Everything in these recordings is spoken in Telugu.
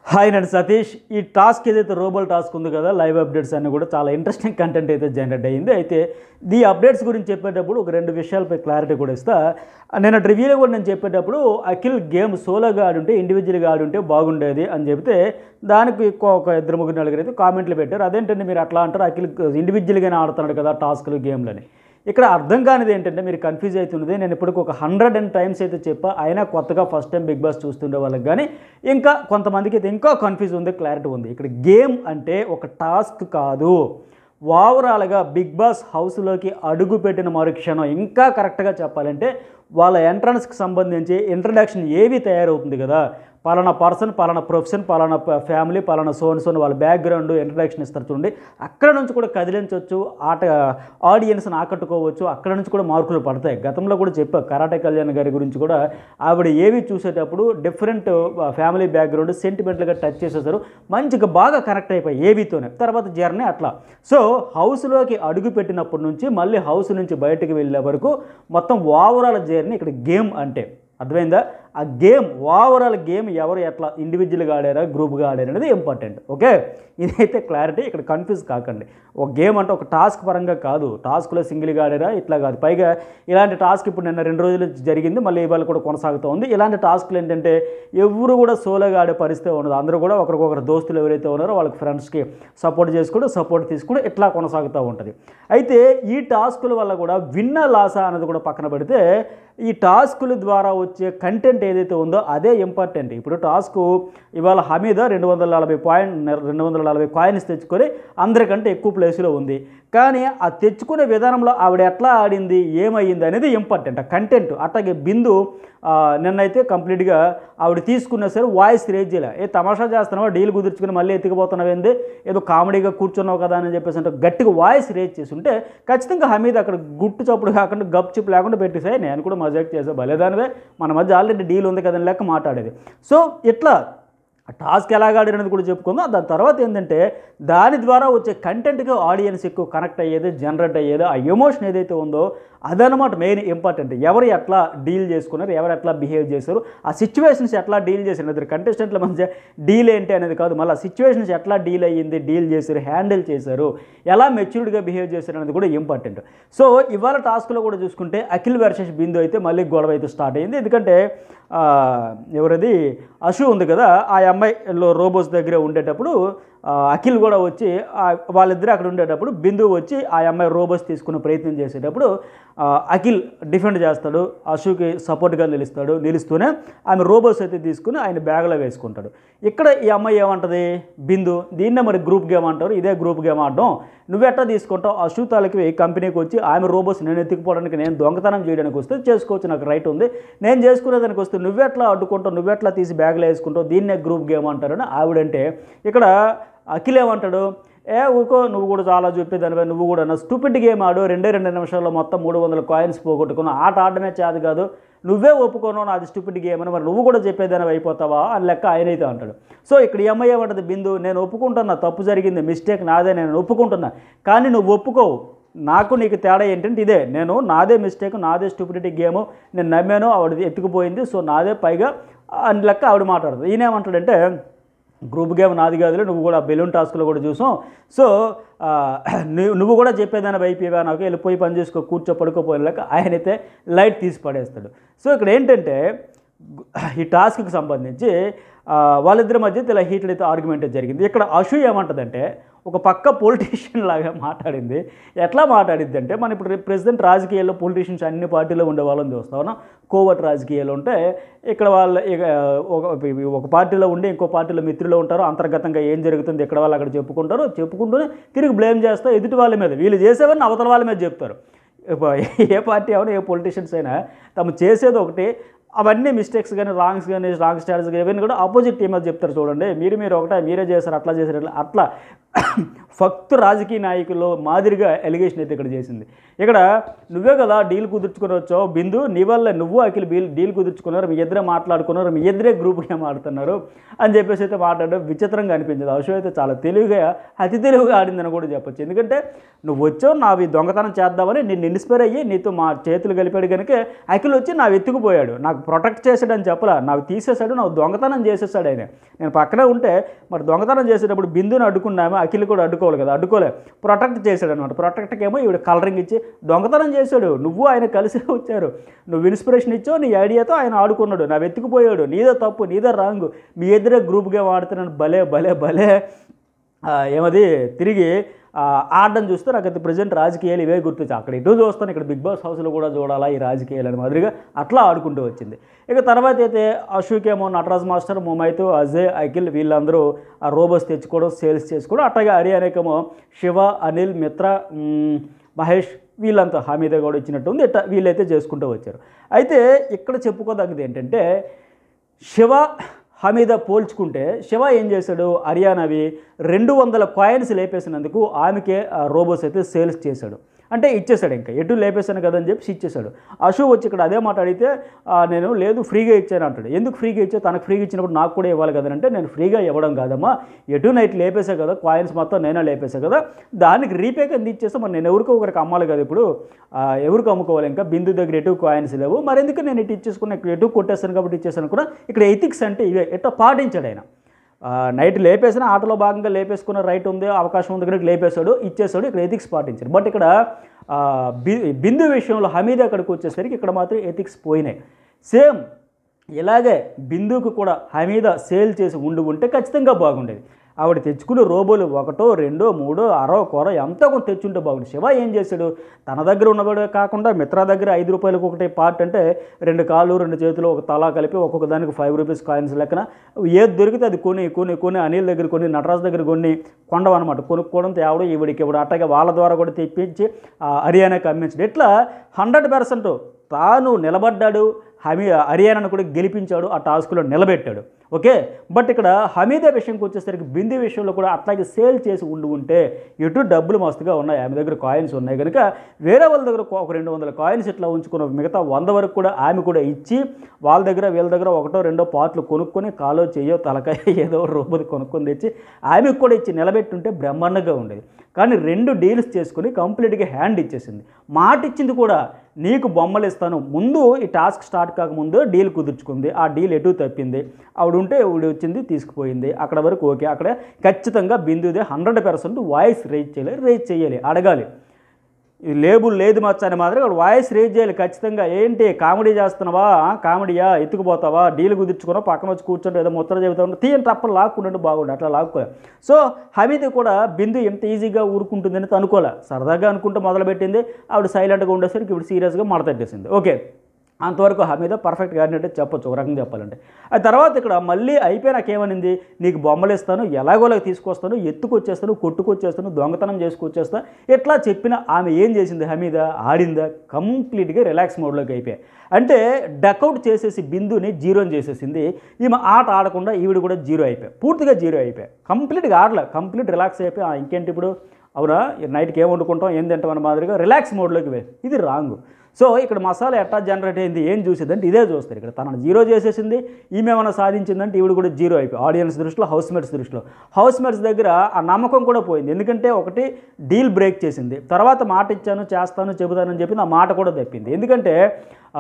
హాయ్ నేను సతీష్ ఈ టాస్క్ ఏదైతే రోబల్ టాస్క్ ఉంది కదా లైవ్ అప్డేట్స్ అన్ని కూడా చాలా ఇంట్రెస్టింగ్ కంటెంట్ అయితే జనరేట్ అయ్యింది అయితే ఈ అప్డేట్స్ గురించి చెప్పేటప్పుడు ఒక రెండు విషయాలపై క్లారిటీ కూడా ఇస్తా నేను రివ్యూలో కూడా నేను చెప్పేటప్పుడు అఖిల్ గేమ్ సోలోగా ఆడుంటే ఇండివిజువల్గా ఆడుంటే బాగుండేది అని చెప్తే దానికి ఎక్కువ ఒక ఇద్దరు ముగ్గురు నలుగురు అయితే కామెంట్లు పెట్టారు అదేంటంటే మీరు అట్లా అంటారు అఖిల్ ఇండివిజువల్గానే ఆడుతున్నాడు కదా టాస్క్లు గేమ్లని ఇక్కడ అర్థం కానిది ఏంటంటే మీరు కన్ఫ్యూజ్ అవుతున్నది నేను ఇప్పటికి ఒక హండ్రెడ్ అండ్ టైమ్స్ అయితే చెప్పా అయినా కొత్తగా ఫస్ట్ టైం బిగ్ బాస్ చూస్తుండే వాళ్ళకి కానీ ఇంకా కొంతమందికి అయితే ఇంకా కన్ఫ్యూజ్ ఉంది క్లారిటీ ఉంది ఇక్కడ గేమ్ అంటే ఒక టాస్క్ కాదు ఓవరాల్గా బిగ్ బాస్ హౌస్లోకి అడుగు పెట్టిన మరుక్షణం ఇంకా కరెక్ట్గా చెప్పాలంటే వాళ్ళ ఎంట్రన్స్కి సంబంధించి ఇంట్రడక్షన్ ఏవి తయారవుతుంది కదా పలానా పర్సన్ పలానా ప్రొఫెషన్ పలానా ఫ్యామిలీ పలానా సోన్ సోన్ వాళ్ళ బ్యాక్గ్రౌండ్ ఇంట్రడక్షన్ ఇస్తారు చూడండి అక్కడ నుంచి కూడా కదిలించవచ్చు ఆట ఆడియన్స్ని ఆకట్టుకోవచ్చు అక్కడ నుంచి కూడా మార్కులు పడతాయి గతంలో కూడా చెప్పా కరాటే కళ్యాణ్ గారి గురించి కూడా ఆవిడ ఏవి చూసేటప్పుడు డిఫరెంట్ ఫ్యామిలీ బ్యాక్గ్రౌండ్ సెంటిమెంట్లుగా టచ్ చేసేసారు మంచిగా బాగా కనెక్ట్ అయిపోయి ఏవితోనే తర్వాత జర్నీ అట్లా సో హౌస్లోకి అడుగు పెట్టినప్పటి నుంచి మళ్ళీ హౌస్ నుంచి బయటకు వెళ్ళే వరకు మొత్తం ఓవరాల్ జర్నీ ఇక్కడ గేమ్ అంటే అర్థమైందా ఆ గేమ్ ఓవరాల్ గేమ్ ఎవరు ఎట్లా ఇండివిజువల్గా ఆడారా గ్రూప్గా ఆడారా అనేది ఇంపార్టెంట్ ఓకే ఇదైతే క్లారిటీ ఇక్కడ కన్ఫ్యూజ్ కాకండి ఒక గేమ్ అంటే ఒక టాస్క్ పరంగా కాదు టాస్క్లో సింగిల్గా ఆడారా ఇట్లా కాదు పైగా ఇలాంటి టాస్క్ ఇప్పుడు నిన్న రెండు రోజులు జరిగింది మళ్ళీ ఇవాళ కూడా కొనసాగుతూ ఉంది ఇలాంటి టాస్క్లు ఏంటంటే ఎవరు కూడా సోలోగా ఆడే పరిస్థితి ఉండదు అందరూ కూడా ఒకరికొకరు దోస్తులు ఎవరైతే ఉన్నారో వాళ్ళకి ఫ్రెండ్స్కి సపోర్ట్ చేసుకుంటూ సపోర్ట్ తీసుకుంటూ ఇట్లా కొనసాగుతూ ఉంటుంది అయితే ఈ టాస్కుల వల్ల కూడా విన్న లాసా అన్నది కూడా పక్కన పెడితే ఈ టాస్కుల ద్వారా వచ్చే కంటెంట్ ఏదైతే ఉందో అదే ఇంపార్టెంట్ ఇప్పుడు టాస్క్ ఇవాళ హమీద రెండు వందల నలభై పాయింట్ రెండు వందల నలభై కాయిన్స్ తెచ్చుకొని అందరికంటే ఎక్కువ ప్లేస్లో ఉంది కానీ ఆ తెచ్చుకునే విధానంలో ఆవిడ ఎట్లా ఆడింది ఏమయ్యింది అనేది ఇంపార్టెంట్ ఆ కంటెంట్ అట్లాగే బిందు ఆ, నిన్నైతే కంప్లీట్గా ఆవిడ తీసుకున్నా సరే వాయిస్ రేజ్ చేయలే ఏ తమాషా చేస్తున్నావా డీల్ కుదుర్చుకుని మళ్ళీ ఎత్తికిపోతున్నావేంది ఏదో కామెడీగా కూర్చున్నావు కదా అని చెప్పేసి అంటే గట్టిగా వాయిస్ రేజ్ చేసి ఉంటే ఖచ్చితంగా హమీద్ అక్కడ గుట్టు చప్పుడు కాకుండా గప్ చిప్ లేకుండా పెట్టేసాయి నేను కూడా మజాక్ చేసా భలేదానివే మన మధ్య ఆల్రెడీ డీల్ ఉంది కదని లెక్క మాట్లాడేది సో ఇట్లా ఆ టాస్క్ ఎలాగ ఆడినది కూడా చెప్పుకుందాం దాని తర్వాత ఏంటంటే దాని ద్వారా వచ్చే కంటెంట్కి ఆడియన్స్ ఎక్కువ కనెక్ట్ అయ్యేది జనరేట్ అయ్యేది ఆ ఎమోషన్ ఏదైతే ఉందో అదనమాట మెయిన్ ఇంపార్టెంట్ ఎవరు ఎట్లా డీల్ చేసుకున్నారు ఎవరు ఎట్లా బిహేవ్ చేశారు ఆ సిచ్యువేషన్స్ ఎట్లా డీల్ చేశారు ఇద్దరు కంటెస్టెంట్ల మధ్య డీల్ ఏంటి అనేది కాదు మళ్ళీ ఆ సిచ్యువేషన్స్ ఎట్లా డీల్ అయ్యింది డీల్ చేశారు హ్యాండిల్ చేశారు ఎలా మెచ్యూర్డ్గా బిహేవ్ చేశారు అనేది కూడా ఇంపార్టెంట్ సో ఇవాళ టాస్క్లో కూడా చూసుకుంటే అఖిల్ వర్సెస్ బిందు అయితే మళ్ళీ గొడవ అయితే స్టార్ట్ అయింది ఎందుకంటే ఆ, ఎవరది అశు ఉంది కదా ఆ అమ్మాయిలో రోబోస్ దగ్గర ఉండేటప్పుడు ఆ, అఖిల్ కూడా వచ్చి ఆ, వాళ్ళిద్దరూ అక్కడ ఉండేటప్పుడు బిందు వచ్చి ఆ అమ్మాయి రోబోస్ తీసుకునే ప్రయత్నం చేసేటప్పుడు ఆ, అఖిల్ డిఫెండ్ చేస్తాడు అశుకి సపోర్ట్గా నిలుస్తాడు నిలుస్తూనే ఆమె రోబోస్ అయితే తీసుకుని ఆయన బ్యాగ్లో వేసుకుంటాడు ఇక్కడ ఈ అమ్మాయి ఏమంటది బిందు దీన్నే మరి గ్రూప్ గేమ్ అంటారు ఇదే గ్రూప్ గేమ్ ఆడడం నువ్వెట్టా తీసుకుంటావు అశు తాలకి కంపెనీకి వచ్చి ఆమె రోబోస్ నేను ఎత్తుకుపోవడానికి నేను దొంగతనం చేయడానికి వస్తే చేసుకోవచ్చు నాకు రైట్ ఉంది నేను చేసుకునేదానికి వస్తే నువ్వెట్లా అడ్డుకుంటావు నువ్వెట్లా తీసి బ్యాగ్లో వేసుకుంటావు దీన్నే గ్రూప్ గేమ్ అంటారని ఆవిడంటే ఇక్కడ అఖిల్ ఏమంటాడు ఏ ఊకో నువ్వు కూడా చాలా చెప్పేదానిపై నువ్వు కూడా నా స్టూపిడ్ గేమ్ ఆడు రెండే రెండు నిమిషాల్లో మొత్తం మూడు వందల కాయిన్స్ పోగొట్టుకున్నావు ఆట ఆడడమే చేది కాదు నువ్వే ఒప్పుకోను నాది స్టూపిడ్ గేమ్ అని మరి నువ్వు కూడా చెప్పేదాని అయిపోతావా అని లెక్క ఆయన అయితే అంటాడు సో ఇక్కడ ఈ అమ్మాయి ఏమంటది బిందు నేను ఒప్పుకుంటున్నా తప్పు జరిగింది మిస్టేక్ నాదే నేను ఒప్పుకుంటున్నా కానీ నువ్వు ఒప్పుకోవు నాకు నీకు తేడా ఏంటంటే ఇదే నేను నాదే మిస్టేక్ నాదే స్టూపిడిటీ గేమ్ నేను నమ్మాను ఆవిడ ఎత్తుకుపోయింది సో నాదే పైగా అని లెక్క ఆవిడ మాట్లాడుతుంది ఈయన ఏమంటాడంటే గ్రూప్ గేమ్ నాది కాదులే నువ్వు కూడా బెలూన్ టాస్క్లో కూడా చూసాం సో ఆ, నువ్వు నువ్వు కూడా చెప్పేదాని వైపుగా నాకు వెళ్ళిపోయి పని చేసుకో కూర్చో పడుకోపోయినాక ఆయనైతే లైట్ తీసి పడేస్తాడు సో ఇక్కడ ఏంటంటే ఈ టాస్క్కి సంబంధించి ఆ, వాళ్ళిద్దరి మధ్య ఇలా హీటెడ్ అయితే ఆర్గ్యుమెంట్ జరిగింది ఇక్కడ అశు ఏమంటుందంటే ఒక పక్క పొలిటీషియన్ లాగా మాట్లాడింది ఎట్లా మాట్లాడిద్ది అంటే మన ఇప్పుడు ప్రెసిడెంట్ రాజకీయాల్లో పొలిటీషియన్స్ అన్ని పార్టీలో ఉండే వాళ్ళని చూస్తా ఉన్నాం కోవట్ రాజకీయాలు ఉంటే ఇక్కడ వాళ్ళ ఇక ఒక ఒక పార్టీలో ఉండి ఇంకో పార్టీలో మిత్రులు ఉంటారు అంతర్గతంగా ఏం జరుగుతుంది ఇక్కడ వాళ్ళు అక్కడ చెప్పుకుంటారు చెప్పుకుంటూనే తిరిగి బ్లేమ్ చేస్తా ఎదుటి వాళ్ళ మీద వీళ్ళు చేసేవన్నీ అవతల వాళ్ళ మీద చెప్తారు ఏ పార్టీ అవునా ఏ పొలిటీషియన్స్ అయినా తమ చేసేది ఒకటి అవన్నీ మిస్టేక్స్ కానీ రాంగ్స్ కానీ రాంగ్ స్టాటస్ కానీ ఇవన్నీ కూడా ఆపోజిట్ టీమ్ అది చెప్తారు చూడండి మీరు మీరు ఒకటే మీరే చేశారు అట్లా చేశారు ఇట్లా అట్లా ఫక్త్ రాజకీయ నాయకుల్లో మాదిరిగా ఎలిగేషన్ అయితే ఇక్కడ చేసింది ఇక్కడ నువ్వే కదా డీల్ కుదుర్చుకుని వచ్చావు బిందు నీ వల్ల నువ్వు అఖిల్ బీల్ డీల్ కుదుర్చుకున్నారు మీ ఇద్దరే మాట్లాడుకున్నారు మీ ఇద్దరే గ్రూప్ గేమ్ ఆడుతున్నారు అని చెప్పేసి అయితే మాట్లాడడం విచిత్రంగా అనిపించింది అవసరం అయితే చాలా తెలివిగా అతి తెలివిగా ఆడిందని కూడా చెప్పొచ్చు ఎందుకంటే నువ్వు వచ్చావు నావి దొంగతనం చేద్దామని నేను ఇన్స్పైర్ అయ్యి నీతో మా చేతులు కలిపాడు కనుక అఖిల్ వచ్చి నా వెతుకుపోయాడు నాకు ప్రొటెక్ట్ చేశాడని చెప్పలా నాకు తీసేశాడు నాకు దొంగతనం చేసేసాడు ఆయన నేను పక్కనే ఉంటే మరి దొంగతనం చేసేటప్పుడు బిందుని అడ్డుకున్నాము అఖిల్ కూడా అడ్డుకోవాలి కదా అడ్డుకోలే ప్రొటెక్ట్ చేశాడు అనమాట ప్రొటెక్ట్కి ఏమో ఈవిడ కలరింగ్ ఇచ్చి దొంగతనం చేశాడు నువ్వు ఆయన కలిసి వచ్చారు నువ్వు ఇన్స్పిరేషన్ ఇచ్చావు నీ ఐడియాతో ఆయన ఆడుకున్నాడు నా వెతుకుపోయాడు నీదో తప్పు నీదో రాంగ్ మీ ఇద్దరే గ్రూప్గా వాడుతున్నాను భలే భలే భలే ఆ, ఏమది తిరిగి ఆ, ఆడడం చూస్తే నాకు అయితే ప్రజెంట్ రాజకీయాలు ఇవే గుర్తొచ్చాయి అక్కడ ఇటు చూస్తాను ఇక్కడ బిగ్ బాస్ హౌస్లో కూడా చూడాలా ఈ రాజకీయాలు అని మాదిరిగా అట్లా ఆడుకుంటూ వచ్చింది ఇక తర్వాత అయితే అశోక్ ఏమో నటరాజ్ మాస్టర్ ముమైతు అజయ్ అఖిల్ వీళ్ళందరూ ఆ రోబోస్ తెచ్చుకోవడం సేల్స్ చేసుకోవడం అట్లాగే హరియానేకేమో శివ అనిల్ మిత్ర మ్, మహేష్ వీళ్ళంతా హామీద కూడా ఇచ్చినట్టు ఉంది ఇట్లా వీళ్ళైతే చేసుకుంటూ వచ్చారు అయితే ఇక్కడ చెప్పుకోదగ్గది ఏంటంటే శివ హమీద పోల్చుకుంటే శివ ఏం చేశాడు హర్యానావి రెండు వందల కాయిన్స్ లేపేసినందుకు ఆమెకే ఆ రోబోస్ అయితే సేల్స్ చేశాడు అంటే ఇచ్చేసాడు ఇంకా ఎటు లేపేశాను కదా అని చెప్పి ఇచ్చేసాడు అశు వచ్చి ఇక్కడ అదే మాట అడిగితే "ఆ, నేను లేదు ఫ్రీగా ఇచ్చాను అంటాడు ఎందుకు ఫ్రీగా ఇచ్చా తనకు ఫ్రీగా ఇచ్చినప్పుడు నాకు కూడా ఇవ్వాలి కదా అంటే నేను ఫ్రీగా ఇవ్వడం కాదమ్మా ఎటు నైట్ లేపేసా కదా కాయిన్స్ మొత్తం నేనే లేపేసా కదా దానికి రీపే కింద ఇచ్చేస్తే మరి నేను ఎవరికో ఒకరికి అమ్మాలి కదా ఇప్పుడు ఆ, ఎవరికి అమ్ముకోవాలి ఇంకా బిందు దగ్గర ఎటు కాయిన్స్ లేవు మరి ఎందుకు నేను ఇటు ఇచ్చేసుకున్నా ఇక్కడ ఎటు కొట్టేస్తాను కాబట్టి ఇచ్చేసాను కూడా ఇక్కడ ఎథిక్స్ అంటే ఇవే ఎట్లా పాటించాడు ఆయన ఆ, నైట్ లేపేసిన ఆటలో భాగంగా లేపేసుకున్న రైట్ ఉంది అవకాశం ఉంది కనుక లేపేశాడు ఇచ్చేసాడు ఇక్కడ ఎథిక్స్ పాటించారు బట్ ఇక్కడ ఆ, బి బిందు విషయంలో హమీద్ అక్కడికి వచ్చేసరికి ఇక్కడ మాత్రం ఎథిక్స్ పోయినాయి సేమ్ ఇలాగే బిందుకు కూడా హమీద సేల్ చేసి ఉండి ఉంటే ఖచ్చితంగా బాగుండేది ఆవిడ తెచ్చుకున్న రోబోలు ఒకటో రెండో మూడో అరో కొర ఎంతో కొంత తెచ్చుంటే బాగుంది శివ ఏం చేశాడు తన దగ్గర ఉన్నవాడే కాకుండా మిత్ర దగ్గర ఐదు రూపాయలకు ఒకటి పార్ట్ అంటే రెండు కాళ్ళు రెండు చేతులు ఒక తలా కలిపి ఒక్కొక్క దానికి ఫైవ్ రూపీస్ కాయిన్స్ లెక్కన ఏది దొరికితే అది కొని కొని కొని అనిల్ దగ్గర కొని నటరాజ్ దగ్గర కొన్ని కొండవన్నమాట కొనుక్కోవడం తేవడం ఈవిడికి ఇవ్వడం అట్టగా వాళ్ళ ద్వారా కూడా తెప్పించి ఆ, హర్యానాకి అమ్మించడం ఇట్లా హండ్రెడ్ పర్సెంట్ తాను నిలబడ్డాడు హమీ హర్యానాను కూడా గెలిపించాడు ఆ టాస్క్లో నిలబెట్టాడు ఓకే బట్ ఇక్కడ హమీదా విషయంకి వచ్చేసరికి బింది విషయంలో కూడా అట్లాగే సేల్ చేసి ఉండి ఉంటే ఎటు డబ్బులు మస్తుగా ఉన్నాయి ఆమె దగ్గర కాయిన్స్ ఉన్నాయి కనుక వేరే వాళ్ళ దగ్గర ఒక రెండు వందల కాయిన్స్ ఇట్లా ఉంచుకున్న మిగతా వంద వరకు కూడా ఆమె కూడా ఇచ్చి వాళ్ళ దగ్గర వీళ్ళ దగ్గర ఒకటో రెండో పాటలు కొనుక్కొని కాలో చెయ్యో తలకాయ ఏదో రూపది కొనుక్కొని తెచ్చి ఆమెకు కూడా ఇచ్చి నిలబెట్టుంటే బ్రహ్మాండంగా ఉండేది కానీ రెండు డీల్స్ చేసుకుని కంప్లీట్గా హ్యాండ్ ఇచ్చేసింది మాట ఇచ్చింది కూడా నీకు బొమ్మలు ఇస్తాను ముందు ఈ టాస్క్ స్టార్ట్ కాకముందు డీల్ కుదుర్చుకుంది ఆ డీల్ ఎటు తప్పింది ఆవిడ ఉంటే ఆవిడ వచ్చింది తీసుకుపోయింది అక్కడ వరకు ఓకే అక్కడ ఖచ్చితంగా బిందుదే హండ్రెడ్ పర్సెంట్ వాయిస్ రేజ్ చేయాలి రేజ్ చేయాలి అడగాలి ఇది లేబుల్ లేదు మచ్చ అని మాత్రం ఇక్కడ వాయిస్ రేజ్ చేయాలి ఖచ్చితంగా ఏంటి కామెడీ చేస్తున్నావా ఆ, కామెడీయా ఎత్తుకుపోతావా డీల్ కుదుర్చుకున్నావు పక్కన వచ్చి కూర్చుంటే ఏదో ముచ్చట చెబుతావు తీయని తప్ప లాక్కుంటుంటే బాగుండు అట్లా లాక్కోలే సో హమీద్ కూడా బిందు ఎంత ఈజీగా ఊరుకుంటుందని అనుకోలే సరదాగా అనుకుంటూ మొదలుపెట్టింది ఆవిడ సైలెంట్గా ఉండేసరికి ఇప్పుడు సీరియస్గా మడతట్టేసింది ఓకే అంతవరకు హమీద పర్ఫెక్ట్ గారినట్టే చెప్పొచ్చు ఒక రకంగా చెప్పాలంటే ఆ తర్వాత ఇక్కడ మళ్ళీ అయిపోయినాక ఏమనింది నీకు బొమ్మలు ఇస్తాను ఎలాగోలాగ తీసుకొస్తాను ఎత్తుకొచ్చేస్తాను కొట్టుకొచ్చేస్తాను దొంగతనం చేసుకొచ్చేస్తా ఇట్లా చెప్పిన ఆమె ఏం చేసింది హమీద ఆడిందా కంప్లీట్గా రిలాక్స్ మోడ్లోకి అయిపోయాయి అంటే డకౌట్ చేసేసి బిందుని జీరోని చేసేసింది ఈమె ఆట ఆడకుండా ఈవిడ కూడా జీరో అయిపోయాయి పూర్తిగా జీరో అయిపోయాయి కంప్లీట్గా ఆడలే కంప్లీట్ రిలాక్స్ అయిపోయి "ఆ, ఇంకేంటి ఇప్పుడు అవునా నైట్కి ఏం వండుకుంటాం ఏం తింటాం అన్న మాదిరిగా రిలాక్స్ మోడ్లోకి పోయి ఇది రాంగ్ సో ఇక్కడ మసాలా ఎట్టా జనరేట్ అయింది ఏం చూసేదంటే ఇదే చూస్తారు ఇక్కడ తనను జీరో చేసేసింది ఈమె ఏమైనా సాధించిందంటే ఈవిడ కూడా జీరో అయిపోయి ఆడియన్స్ దృష్టిలో హౌస్ మేట్స్ దృష్టిలో హౌస్ మేట్స్ దగ్గర ఆ నమ్మకం కూడా పోయింది ఎందుకంటే ఒకటి డీల్ బ్రేక్ చేసింది తర్వాత మాట ఇచ్చాను చేస్తాను చెబుతానని చెప్పి ఆ మాట కూడా తప్పింది ఎందుకంటే ఆ,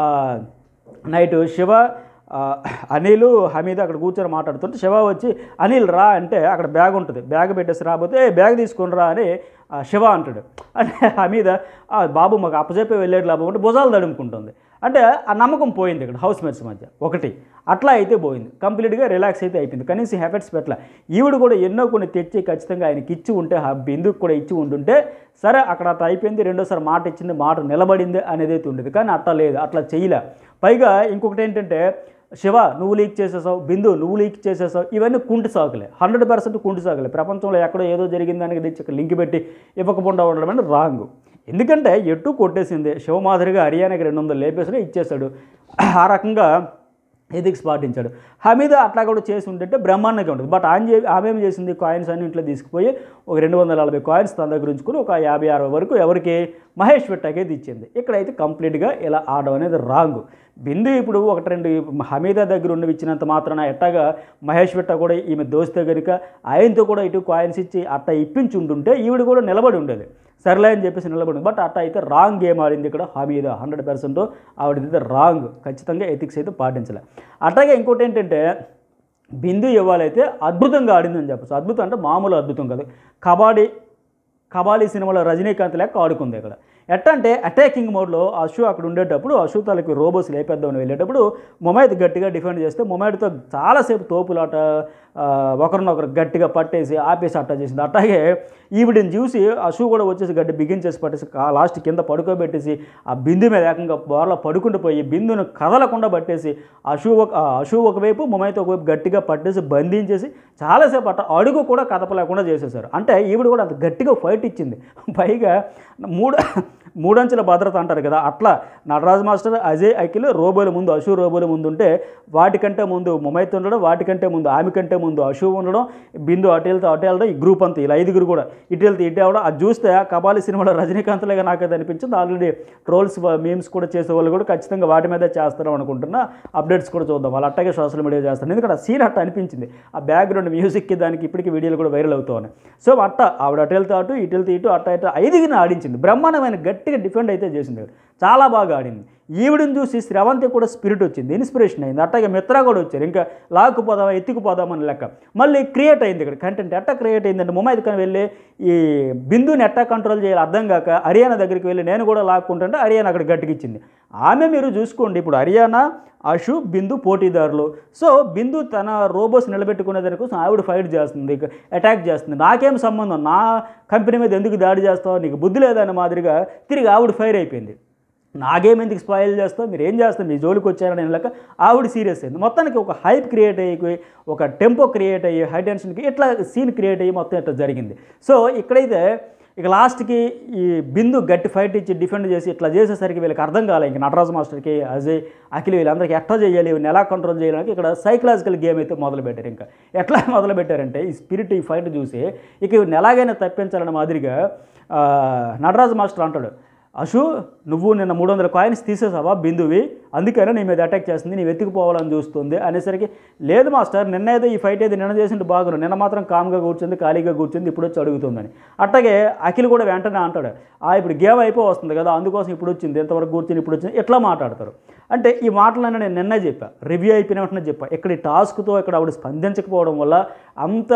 నైట్ శివ ఆ, అనిల్ హమీద్ అక్కడ కూర్చొని మాట్లాడుతుంటే శివ వచ్చి అనిల్ రా అంటే అక్కడ బ్యాగ్ ఉంటుంది బ్యాగ్ పెట్టేసి రాబోతే "ఏ, బ్యాగ్ తీసుకొని రా అని ఆ, శివ అంటాడు అంటే హమీద "ఆ, బాబు మాకు అప్పచెప్పి వెళ్ళేది లాభం అంటే భుజాలు తడుముకుంటుంది అంటే ఆ నమ్మకం పోయింది ఇక్కడ హౌస్ మేట్స్ మధ్య ఒకటి అట్లా అయితే పోయింది కంప్లీట్గా రిలాక్స్ అయితే అయిపోయింది కనీసం ఎఫెక్ట్స్ పెట్టలే ఈవిడ కూడా ఎన్నో కొన్ని తెచ్చి ఖచ్చితంగా ఆయనకి ఇచ్చి ఉంటే ఆ బిందుకు కూడా ఇచ్చి ఉంటుంటే సరే అక్కడ అట్లా అయిపోయింది రెండోసారి మాట ఇచ్చింది మాట నిలబడింది అనేది అయితే ఉండేది కానీ అట్లా లేదు అట్లా చేయలే పైగా ఇంకొకటి ఏంటంటే శివ నువ్వు లీక్ చేసేసావు బిందు నువ్వు లీక్ చేసేసావు ఇవన్నీ కుంటి సాకులే హండ్రెడ్ పర్సెంట్ కుంటి సాకులే ప్రపంచంలో ఎక్కడో ఏదో జరిగిందని తెచ్చి ఇక్కడ లింక్ పెట్టి ఇవ్వకుండా ఉండడం అంటే రాంగ్ ఎందుకంటే ఎటు కొట్టేసింది శివమాధురిగా హర్యానాకి రెండు వందలు లేపేసినా ఇచ్చేశాడు ఆ రకంగా ఎథిక్స్ పాటించాడు హమీద అట్లా కూడా చేసి ఉంటుంటే బ్రహ్మాండంగా ఉంటుంది బట్ ఆయన చే- ఆమె ఏం చేసింది కాయిన్స్ అన్ని ఇంట్లో తీసుకుపోయి ఒక రెండు వందల నలభై కాయిన్స్ తన దగ్గర ఉంచుకుని ఒక యాభై అరవై వరకు ఎవరికి మహేష్ విట్టకైతే ఇచ్చింది ఇక్కడైతే కంప్లీట్గా ఇలా ఆడడం అనేది రాంగ్ బిందు ఇప్పుడు ఒకటి రెండు హమీదా దగ్గర ఉన్నవి ఇచ్చినంత మాత్రాన ఎట్టాగా మహేష్ విట్ట కూడా ఈమె దోస్తే కనుక ఆయనతో కూడా ఇటు కాయిన్స్ ఇచ్చి అట్ట ఇప్పించి ఉంటుంటే ఈవిడ కూడా నిలబడి ఉండేది సర్లే అని చెప్పేసి నిలబడింది బట్ అట్ట అయితే రాంగ్ గేమ్ ఆడింది ఇక్కడ హమీద హండ్రెడ్ పర్సెంట్ ఆవిడైతే రాంగ్ ఖచ్చితంగా ఎథిక్స్ అయితే పాటించలే అట్లాగే ఇంకోటి ఏంటంటే బిందు ఇవ్వాలైతే అద్భుతంగా ఆడిందని చెప్పచ్చు అద్భుతం అంటే మామూలు అద్భుతం కాదు కబడ్డీ కబాలీ సినిమాలో రజనీకాంత్ లెక్క ఆడుకుంది ఇక్కడ ఎట్ట అంటే అటాకింగ్ మోడ్లో అశు అక్కడ ఉండేటప్పుడు అశు తలకి రోబోస్ లేపేద్దామని వెళ్ళేటప్పుడు మొమైద్ గట్టిగా డిఫెండ్ చేస్తే మొమైడ్తో చాలాసేపు తోపులాట ఆ, ఒకరినొకరు గట్టిగా పట్టేసి ఆపేసి అట్టా చేసింది అట్లాగే ఈవిడని చూసి అశు కూడా వచ్చేసి గడ్డి బిగించేసి పట్టేసి కా- లాస్ట్ కింద పడుకోబెట్టేసి ఆ బిందు మీద ఏకంగా బోర్లో పడుకుంటూ పోయి బిందును కదలకుండా పట్టేసి అశు ఒక ఆ అశు ఒకవైపు మొమైతో ఒకవైపు గట్టిగా పట్టేసి బంధించేసి చాలాసేపు అట్ట అడుగు కూడా కదపలేకుండా చేసేసారు అంటే ఈవిడ కూడా అంత గట్టిగా ఫైట్ ఇచ్చింది పైగా మూడు మూడంచెల భద్రత అంటారు కదా అట్లా నటరాజ్ మాస్టర్ అజయ్ అఖిల్ రోబోల ముందు అశు రోబోల ముందు ఉంటే వాటికంటే ముందు మొమైత్ ఉండడం వాటికంటే ముందు ఆమె కంటే ముందు అశు ఉండడం బిందు అటు వెళ్తే అటు వెళ్ళడం ఈ గ్రూప్ అంతా ఇలా ఐదుగురు కూడా ఇటు వెళ్తే ఇటు అవడం అది చూస్తే ఆ కబాలి సినిమాలో రజనీకాంత్లాగా నాకైతే అనిపించింది ఆల్రెడీ ట్రోల్స్ మీమ్స్ కూడా చేసే వాళ్ళు కూడా ఖచ్చితంగా వాటి మీదే చేస్తారు అనుకుంటున్నా అప్డేట్స్ కూడా చూద్దాం వాళ్ళు అట్టాగే సోషల్ మీడియా చేస్తారు ఎందుకంటే ఆ సీన్ అట్ట అనిపించింది ఆ బ్యాక్గ్రౌండ్ మ్యూజిక్కి దానికి ఇప్పటికీ వీడియోలు కూడా వైరల్ అవుతూ ఉన్నాయి సో అట్ట ఆవిడ అటు వెళ్తే అటు ఇటు వెళ్తే ఇటు అట్ట ఇటు ఐదుగురిని ఆడించింది బ్రహ్మాండమైన గట్టిగా డిఫెండ్ అయితే చేసింది ఆవిడ. చాలా బాగా ఆడింది ఈవిడని చూసి శ్రవంతి కూడా స్పిరిట్ వచ్చింది ఇన్స్పిరేషన్ అయింది అట్లాగే మిత్ర కూడా వచ్చారు ఇంకా లాక్కుపోదాం ఎత్తుకుపోదాం అని లెక్క మళ్ళీ క్రియేట్ అయింది ఇక్కడ కంటెంట్ ఎట్టా క్రియేట్ అయిందంటే ముమ్మైద్ కానీ వెళ్ళి ఈ బిందుని ఎట్టా కంట్రోల్ చేయాలి అర్థం కాక హర్యానా దగ్గరికి వెళ్ళి నేను కూడా లాక్కుంటుంటే హర్యానా అక్కడ గట్టికిచ్చింది ఆమె మీరు చూసుకోండి ఇప్పుడు హర్యానా అషు బిందు పోటీదారులు సో బిందు తన రోబోస్ నిలబెట్టుకునే దానికోసం ఆవిడ ఫైట్ చేస్తుంది అటాక్ చేస్తుంది నాకేం సంబంధం నా కంపెనీ మీద ఎందుకు దాడి చేస్తావు నీకు బుద్ధి లేదన్న మాదిరిగా తిరిగి ఆవిడ ఫైర్ అయిపోయింది నాగేం ఎందుకు స్పాయిల్ చేస్తావు మీరు ఏం చేస్తారు మీ జోలికి వచ్చారని వెళ్ళక ఆవిడ సీరియస్ అయింది మొత్తానికి ఒక హైప్ క్రియేట్ అయ్యి ఒక టెంపో క్రియేట్ అయ్యి హై టెన్షన్కి ఇట్లా సీన్ క్రియేట్ అయ్యి మొత్తం ఇట్లా జరిగింది సో ఇక్కడైతే ఇక లాస్ట్కి ఈ బిందు గట్టి ఫైట్ ఇచ్చి డిఫెండ్ చేసి ఇట్లా చేసేసరికి వీళ్ళకి అర్థం కాలే ఇంక నటరాజు మాస్టర్కి అజయ్ అఖిల్ వీళ్ళందరికీ ఎట్లా చేయాలి వీళ్ళని ఎలా కంట్రోల్ చేయడానికి ఇక్కడ సైకలాజికల్ గేమ్ అయితే మొదలు పెట్టారు ఇంకా ఎట్లా మొదలు పెట్టారంటే ఈ స్పిరిట్ ఈ ఫైట్ చూసి ఇక వీళ్ళని ఎలాగైనా తప్పించాలన్న మాదిరిగా ఆ, నటరాజు మాస్టర్ అంటాడు అశు నువ్వు నిన్న మూడు వందల కాయిన్స్ తీసేసావా బిందువి అందుకనే నీ మీద అటాక్ చేస్తుంది నీ వెతికిపోవాలని చూస్తుంది అనేసరికి లేదు మాస్టర్ నిన్న ఏదో ఈ ఫైట్ ఏదో నిన్న చేసింది బాగుండు నిన్న మాత్రం కామ్గా కూర్చుంది ఖాళీగా కూర్చుంది ఇప్పుడు వచ్చి అడుగుతుందని అట్లాగే అఖిల్ కూడా వెంటనే అంటాడు ఆ ఇప్పుడు గేమ్ అయిపో వస్తుంది కదా అందుకోసం ఇప్పుడు వచ్చింది ఎంతవరకు కూర్చుని ఇప్పుడు వచ్చింది ఎట్లా మాట్లాడతారు అంటే ఈ మాటలన్నీ నేను నిన్నే చెప్పా రివ్యూ అయిపోయిన వెంటనే చెప్పా ఇక్కడ ఈ టాస్క్తో ఇక్కడ ఆవిడ స్పందించకపోవడం వల్ల అంత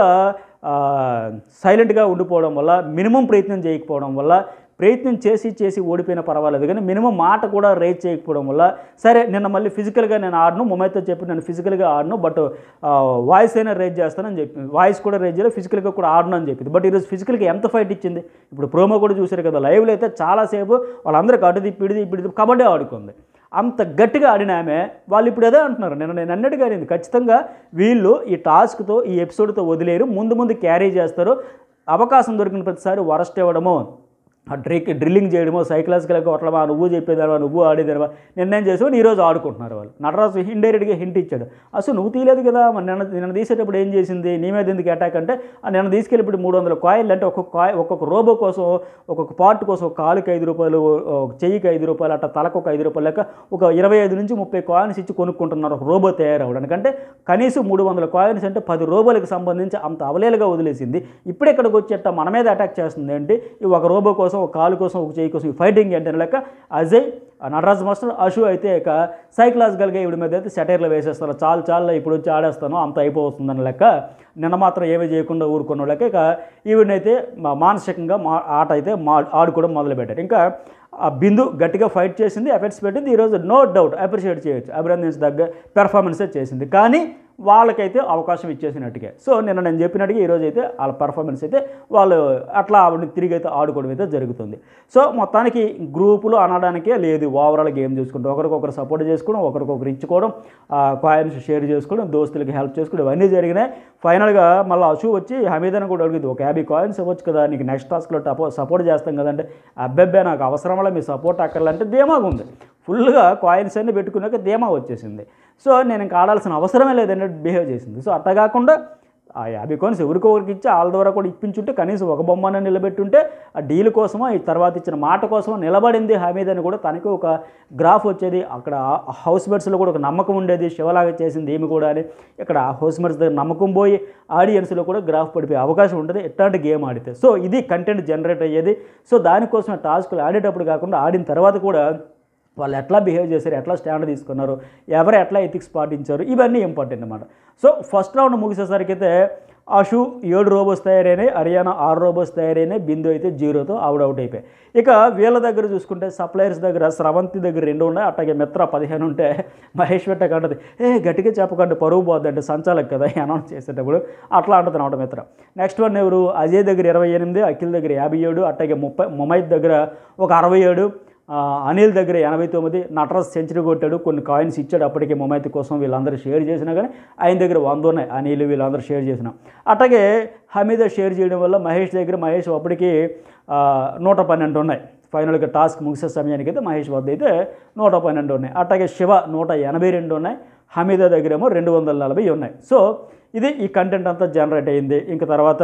సైలెంట్గా ఉండిపోవడం వల్ల మినిమం ప్రయత్నం చేయకపోవడం వల్ల ప్రయత్నం చేసి చేసి ఓడిపోయినా పర్వాలేదు కానీ మినిమం మాట కూడా రేజ్ చేయకపోవడం వల్ల సరే నిన్న మళ్ళీ ఫిజికల్గా నేను ఆడను మొమైతో చెప్పి నేను ఫిజికల్గా ఆడను బట్ వాయిస్ అయినా రేజ్ చేస్తానని చెప్పి వాయిస్ కూడా రేజ్ చేయాలి ఫిజికల్గా కూడా ఆడను అని చెప్పింది బట్ ఈరోజు ఫిజికల్గా ఎంత ఫైట్ ఇచ్చింది ఇప్పుడు ప్రోమో కూడా చూశారు కదా లైవ్లో అయితే చాలాసేపు వాళ్ళందరికీ అటు తిప్పి ఇటు తిప్పి ఇటు తిప్పి కబడ్డీ ఆడుకుంది అంత గట్టిగా ఆడిన ఆమె వాళ్ళు ఇప్పుడు అదే అంటున్నారు నేను నేను అన్నట్టుగా అనింది ఖచ్చితంగా వీళ్ళు ఈ టాస్క్తో ఈ ఎపిసోడ్తో వదిలేరు ముందు ముందు క్యారీ చేస్తారు అవకాశం దొరికిన ప్రతిసారి వరస్ట్ ఇవ్వడము ఆ డ్రిక్ డ్రిల్లింగ్ చేయడమో సైకలాజికల్గా కొట్టడమా నువ్వు చెప్పేదావా నువ్వు ఆడేదావా నిర్ణయం చేసావు ఈ రోజు ఆడుకుంటున్నారు వాళ్ళు నటరాజు ఇండైరెక్ట్గా హింట్ ఇచ్చాడు అసలు నువ్వు తీయలేదు కదా మరి నిన్న నిన్న తీసేటప్పుడు ఏం చేసింది నీ మీద ఎందుకు అటాక్ అంటే ఆ నిన్న తీసుకెళ్ళి ఇప్పుడు మూడు వందల కాయిల్ అంటే ఒక్కొక్క కాయ ఒక్కొక్క రోబో కోసం ఒక్కొక్క పార్ట్ కోసం ఒక కాలుకి ఐదు రూపాయలు ఒక చెయ్యికి ఐదు రూపాయలు అట్లా తలకు ఒక ఐదు రూపాయలు లెక్క ఒక ఇరవై ఐదు నుంచి ముప్పై కాయిన్స్ ఇచ్చి కొనుక్కుంటున్నారు ఒక రోబో తయారవడానికి అంటే కనీసం మూడు వందల కాయిన్స్ అంటే పది రోబోలకు సంబంధించి అంత అవలేలుగా వదిలేసింది ఇప్పుడు ఇక్కడికి వచ్చేట మన మీద అటాక్ చేస్తుంది ఏంటి ఈ ఒక రోబో కోసం ఒక కాలు కోసం ఒక చేయి కోసం ఈ ఫైటింగ్ ఏంటి అని లెక్క అజయ్ ఆ నటరాజ్ మాస్టర్ అషు అయితే ఇక సైకలాజికల్గా ఈవిడ మీద అయితే సెటైర్లు వేసేస్తారు చాలు చాలు ఇప్పుడు వచ్చి ఆడేస్తాను అంత అయిపోతుందని లెక్క నిన్న మాత్రం ఏమీ చేయకుండా ఊరుకున్న లెక్క ఇక ఈవిడనైతే మా- మానసికంగా మా ఆట అయితే మా ఆడుకోవడం మొదలుపెట్టారు ఇంకా ఆ బిందు గట్టిగా ఫైట్ చేసింది ఎఫెక్ట్స్ పెట్టింది ఈరోజు నో డౌట్ అప్రిషియేట్ చేయొచ్చు అభినందించదగ్గ పెర్ఫార్మెన్సే చేసింది కానీ వాళ్ళకైతే అవకాశం ఇచ్చేసినట్టుగా సో నిన్న నేను చెప్పినట్టుగా ఈరోజు అయితే వాళ్ళ పర్ఫార్మెన్స్ అయితే వాళ్ళు అట్లా ఆవిడని తిరిగి అయితే ఆడుకోవడం అయితే జరుగుతుంది సో మొత్తానికి గ్రూపులు అనడానికే లేదు ఓవరాల్ గేమ్ చూసుకుంటూ ఒకరికొకరు సపోర్ట్ చేసుకోవడం ఒకరికొకరు ఇచ్చుకోవడం కాయిన్స్ షేర్ చేసుకోవడం దోస్తులకి హెల్ప్ చేసుకోవడం ఇవన్నీ జరిగినాయి ఫైనల్గా మళ్ళీ అశు వచ్చి హమీదని కూడా అడిగింది ఒక యాభై కాయిన్స్ ఇవ్వచ్చు కదా నీకు నెక్స్ట్ టాస్క్లో టపో సపోర్ట్ చేస్తాం కదంటే అబ్బెబ్బే నాకు అవసరం వల్ల మీ సపోర్ట్ అక్కర్లంటే ధీమాగా ఉంది ఫుల్గా కాయిన్స్ అన్ని పెట్టుకున్నాక ధీమా వచ్చేసింది సో నేను ఇంకా ఆడాల్సిన అవసరమే లేదన్నట్టు బిహేవ్ చేసింది సో అట్లా కాకుండా ఆ యాభై కాయిన్స్ ఎవరికొకరికి ఇచ్చి వాళ్ళ ద్వారా కూడా ఇప్పించుంటే కనీసం ఒక బొమ్మను నిలబెట్టుంటే ఆ డీల్ కోసమో ఈ తర్వాత ఇచ్చిన మాట కోసమో నిలబడింది హమీద్ అని కూడా తనకి ఒక గ్రాఫ్ వచ్చేది అక్కడ హౌస్ మేట్స్లో కూడా ఒక నమ్మకం ఉండేది శివలాగా చేసింది ఏమి కూడా అని ఇక్కడ హౌస్ మేట్స్ దగ్గర నమ్మకం పోయి ఆడియన్స్లో కూడా గ్రాఫ్ పడిపోయే అవకాశం ఉంటుంది ఎట్లాంటి గేమ్ ఆడితే సో ఇది కంటెంట్ జనరేట్ అయ్యేది సో దానికోసం టాస్క్లు ఆడేటప్పుడు కాకుండా ఆడిన తర్వాత కూడా వాళ్ళు ఎట్లా బిహేవ్ చేశారు ఎట్లా స్టాండ్ తీసుకున్నారు ఎవరు ఎట్లా ఎథిక్స్ పాటించారు ఇవన్నీ ఇంపార్టెంట్ అనమాట సో ఫస్ట్ రౌండ్ ముగిసేసరికి అయితే అషు ఏడు రోబోస్ తయారైనాయి హర్యానా ఆరు రోబోస్ తయారైనాయి బిందు అయితే జీరోతో ఆవిడ అవుట్ అయిపోయి ఇక వీళ్ళ దగ్గర చూసుకుంటే సప్లయర్స్ దగ్గర స్రవంతి దగ్గర రెండు ఉన్నాయి అట్లాగే మిత్ర పదిహేను ఉంటే మహేష్ పెట్ట కంటది ఏ గట్టిగా చెప్పకండి పరువు పోద్ది అంటే సంచాలక్ కదా అనౌన్స్ చేసేటప్పుడు అట్లా అంటుంది అనమాట మిత్ర నెక్స్ట్ వన్ ఎవరు అజయ్ దగ్గర ఇరవై ఎనిమిది అఖిల్ దగ్గర యాభై ఏడు అట్లాగే ముప్పై ముమైద్ దగ్గర ఒక అరవై ఏడు ఆ, అనిల్ దగ్గర ఎనభై తొమ్మిది నటరాజ్ సెంచరీ కొట్టాడు కొన్ని కాయిన్స్ ఇచ్చాడు అప్పటికే మొమైత్ కోసం వీళ్ళందరూ షేర్ చేసినా కానీ ఆయన దగ్గర వంద ఉన్నాయి అనిల్ వీళ్ళందరూ షేర్ చేసిన అట్లాగే హమీద షేర్ చేయడం వల్ల మహేష్ దగ్గర మహేష్ అప్పటికి ఆ, నూట పన్నెండు ఉన్నాయి ఫైనల్గా టాస్క్ ముగిసే సమయానికి అయితే మహేష్ వద్ద అయితే నూట పన్నెండు ఉన్నాయి అట్లాగే శివ నూట ఎనభై రెండు ఉన్నాయి హమీద దగ్గర ఏమో రెండు వందల నలభై ఉన్నాయి సో ఇది ఈ కంటెంట్ అంతా జనరేట్ అయింది ఇంకా తర్వాత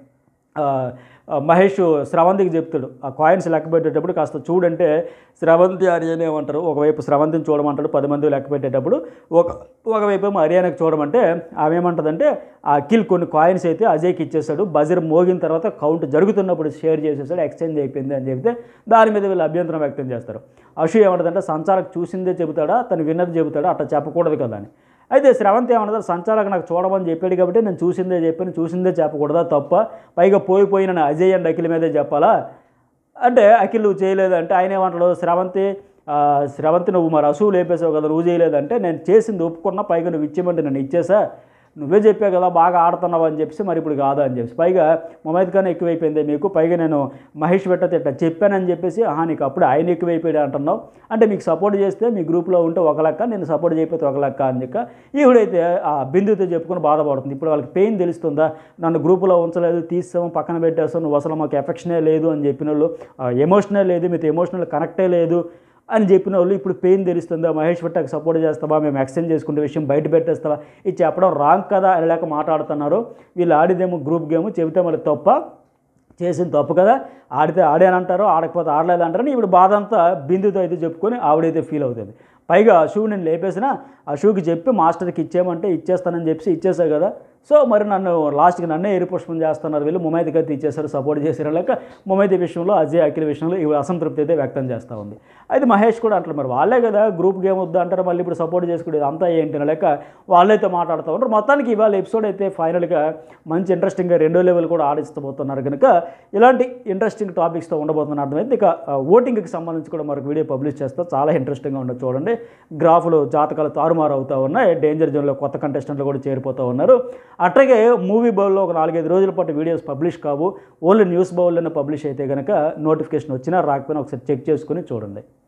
ఆ, ఆ, మహేష్ స్రవంతికి చెప్తాడు ఆ కాయిన్స్ లెక్క పెట్టేటప్పుడు కాస్త చూడంటే స్రవంతి హర్యానా ఏమంటారు ఒకవైపు స్రవంతిని చూడమంటాడు పది మంది లెక్క పెట్టేటప్పుడు ఒక ఒకవైపు ఏమో హర్యానాకి చూడమంటే ఆమె ఏమంటుందంటే ఆ అఖిల్ కొన్ని కాయిన్స్ అయితే అజయ్కి ఇచ్చేస్తాడు బజర్ మోగిన తర్వాత కౌంట్ జరుగుతున్నప్పుడు షేర్ చేసేసాడు ఎక్స్చేంజ్ అయిపోయింది అని చెప్తే దాని మీద వీళ్ళు అభ్యంతరం వ్యక్తం చేస్తారు అషు ఏమంటుందంటే సంచాలకు చూసిందే చెబుతాడా తను విన్నది చెబుతాడా అట్లా చెప్పకూడదు కదా అని అయితే శ్రవంతి ఏమన్నది సంచాలక నాకు చూడమని చెప్పాడు కాబట్టి నేను చూసిందే చెప్పాను చూసిందే చెప్పకూడదా తప్ప పైగా పోయి పోయి నన్ను అజయ్ అండ్ అఖిల్ మీదే చెప్పాలా అంటే అఖిల్ నువ్వు చేయలేదు అంటే ఆయన ఏమంటాడు శ్రవంతి ఆ, శ్రవంతి నువ్వు మరి అసూలు లేపేసావు కదా నువ్వు చేయలేదంటే నేను చేసింది ఒప్పుకున్నా పైగా నువ్వు ఇచ్చేమంటే నేను ఇచ్చేసా నువ్వే చెప్పావు కదా బాగా ఆడుతున్నావు అని చెప్పేసి మరి ఇప్పుడు కాదు అని చెప్పేసి పైగా మొమైద్ ఖాన్ ఎక్కువైపోయింది మీకు పైగా నేను మహేష్ పెట్టతే ఇట్లా చెప్పానని చెప్పేసి ఆహా నీకు అప్పుడు ఆయన ఎక్కువైపోయాడు అంటున్నావు అంటే మీకు సపోర్ట్ చేస్తే మీ గ్రూప్లో ఉంటే ఒక లెక్క నేను సపోర్ట్ చేయకపోతే ఒక లెక్క అని చెప్పి ఈవిడైతే ఆ బిందుతో చెప్పుకొని బాధపడుతుంది ఇప్పుడు వాళ్ళకి పెయిన్ తెలుస్తుందా నన్ను గ్రూపులో ఉంచలేదు తీసాము పక్కన పెట్టేస్తాం నువ్వు అసలు మాకు ఎఫెక్షనే లేదు అని చెప్పిన వాళ్ళు ఎమోషనే లేదు మీతో ఎమోషనల్ కనెక్టే లేదు అని చెప్పిన వాళ్ళు ఇప్పుడు పెయిన్ తెలుస్తుందా మహేష్ భట్టాకి సపోర్ట్ చేస్తావా మేము ఎక్స్చేంజ్ చేసుకుంటే విషయం బయట పెట్టేస్తావా ఇది చెప్పడం రాంగ్ కదా అని లేక మాట్లాడుతున్నారు వీళ్ళు ఆడిదేమో గ్రూప్ గేమ్ చెబితే మరి తప్ప చేసింది తప్పు కదా ఆడితే ఆడానంటారు ఆడకపోతే ఆడలేదు అంటారని ఇప్పుడు బాధ అంతా బిందుతో అయితే చెప్పుకొని ఆవిడైతే ఫీల్ అవుతుంది పైగా అశువు నేను లేపేసిన అశువుకి చెప్పి మాస్టర్కి ఇచ్చేయమంటే ఇచ్చేస్తానని చెప్పి ఇచ్చేసావు కదా సో మరి నన్ను లాస్ట్కి నన్నే ఎరిపుష్పం చేస్తున్నారు వీళ్ళు ముమైదికి అయితే ఇచ్చేసారు సపోర్ట్ చేసారు లేక ముమైది విషయంలో అజయ్ అఖిల్ విషయంలో ఇవి అసంతృప్తి అయితే వ్యక్తం చేస్తూ ఉంది అయితే మహేష్ కూడా అంటారు మరి వాళ్ళే కదా గ్రూప్ గేమ్ వద్దు అంటారు మళ్ళీ ఇప్పుడు సపోర్ట్ చేసుకునేది అంతా ఏంటి అని లేక వాళ్ళైతే మాట్లాడుతూ ఉంటారు మొత్తానికి ఇవాళ ఎపిసోడ్ అయితే ఫైనల్గా మంచి ఇంట్రెస్టింగ్గా రెండో లెవెల్ కూడా ఆడిస్తబోతున్నారు కనుక ఇలాంటి ఇంట్రెస్టింగ్ టాపిక్స్తో ఉండబోతున్న అర్థమైంది ఇక ఓటింగ్కి సంబంధించి కూడా మరొక వీడియో పబ్లిష్ చేస్తా చాలా ఇంట్రెస్టింగ్గా ఉండదు చూడండి గ్రాఫ్లు జాతకాలు తారుమారు అవుతూ ఉన్నాయి డేంజర్ జోన్లో కొత్త కంటెస్టెంట్లు కూడా చేరిపోతూ ఉన్నారు అట్లాగే మూవీ బౌల్లో ఒక నాలుగైదు రోజుల పాటు వీడియోస్ పబ్లిష్ కావు ఓన్లీ న్యూస్ బౌల్లోనే పబ్లిష్ అయితే కనుక నోటిఫికేషన్ వచ్చినా రాకపోయినా ఒకసారి చెక్ చేసుకుని చూడండి